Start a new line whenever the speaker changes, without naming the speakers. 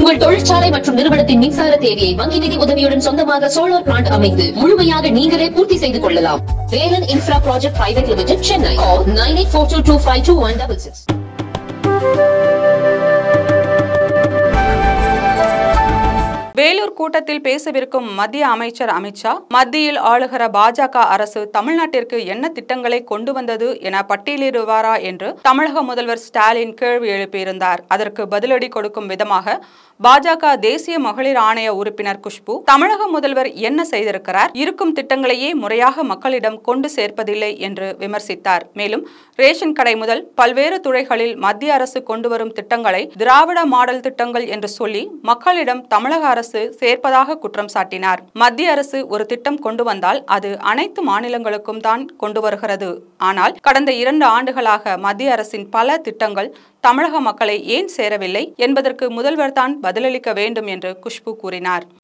உங்கள் தொழிற்சாலை மற்றும் நிறுவனத்தின் மின்சார தேவையை வங்கி நிதி உதவியுடன் சொந்தமாக சோலார் பிளான்ட் அமைத்து முழுமையாக நீங்களே பூர்த்தி செய்து கொள்ளலாம் Velan infra project private limited Chennai nine eight four two two five two one double six
Vellore கூட்டத்தில் பேசவிருக்கும் மத்திய அமைச்சர் அமித்ஷா மத்தியில் ஆளுகிற பாஜக அரசு தமிழ்நாட்டிற்கு என்ன திட்டங்களை கொண்டு வந்தது என பட்டியலிடுவாரா என்று தமிழக முதல்வர் ஸ்டாலின் கேள்வி எழுப்பியிருந்தார் அதற்கு பதிலடி கொடுக்கும் விதமாக பாஜக தேசிய மகளிர் ஆணைய உறுப்பினர் குஷ்பு தமிழக முதல்வர் என்ன செய்திருக்கிறார் இருக்கும் திட்டங்களையே முறையாக மக்களிடம் கொண்டு சேர்ப்பதில்லை என்று விமர்சித்தார் மேலும் ரேஷன் கடை முதல் பல்வேறு துறைகளில் மத்திய அரசு கொண்டு வரும் திட்டங்களை திராவிட மாடல் திட்டங்கள் என்று சொல்லி மக்களிடம் தமிழக அரசு சேர்ப்பதாக குற்றம் சாட்டினார் மத்திய அரசு ஒரு திட்டம் கொண்டு வந்தால் அது அனைத்து மாநிலங்களுக்கும் தான் கொண்டு வருகிறது ஆனால் கடந்த இரண்டு ஆண்டுகளாக மத்திய அரசின் பல திட்டங்கள் தமிழக மக்களை ஏன் சேரவில்லை என்பதற்கு முதல்வர் தான் பதிலளிக்க வேண்டும் என்று குஷ்பு கூறினார்